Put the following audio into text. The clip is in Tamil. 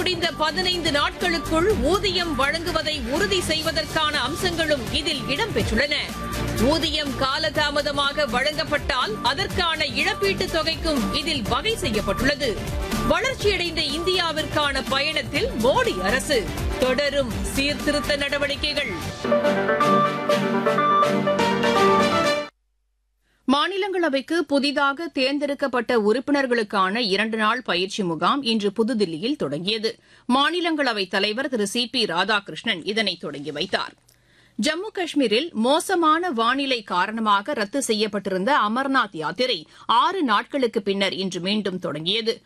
முடிந்த பதினைந்து நாட்களுக்குள் ஊதியம் வழங்குவதை உறுதி செய்வதற்கான அம்சங்களும் இதில் இடம்பெற்றுள்ளன ஊதியம் காலதாமதமாக வழங்கப்பட்டால் அதற்கான இழப்பீட்டுத் தொகைக்கும் இதில் வகை செய்யப்பட்டுள்ளது வளர்ச்சியடைந்த இந்தியாவிற்கான பயணத்தில் மோடி அரசு தொடரும் சீர்திருத்த நடவடிக்கைகள் மாநிலங்களவைக்கு புதிதாக தேர்ந்தெடுக்கப்பட்ட உறுப்பினர்களுக்கான இரண்டு நாள் பயிற்சி முகாம் இன்று புதுதில்லியில் தொடங்கியது மாநிலங்களவைத் தலைவர் திரு சி பி ராதாகிருஷ்ணன் இதனை தொடங்கி வைத்தார் ஜம்மு காஷ்மீரில் மோசமான வானிலை காரணமாக ரத்து செய்யப்பட்டிருந்த அமர்நாத் யாத்திரை ஆறு நாட்களுக்கு பின்னர் இன்று மீண்டும் தொடங்கியது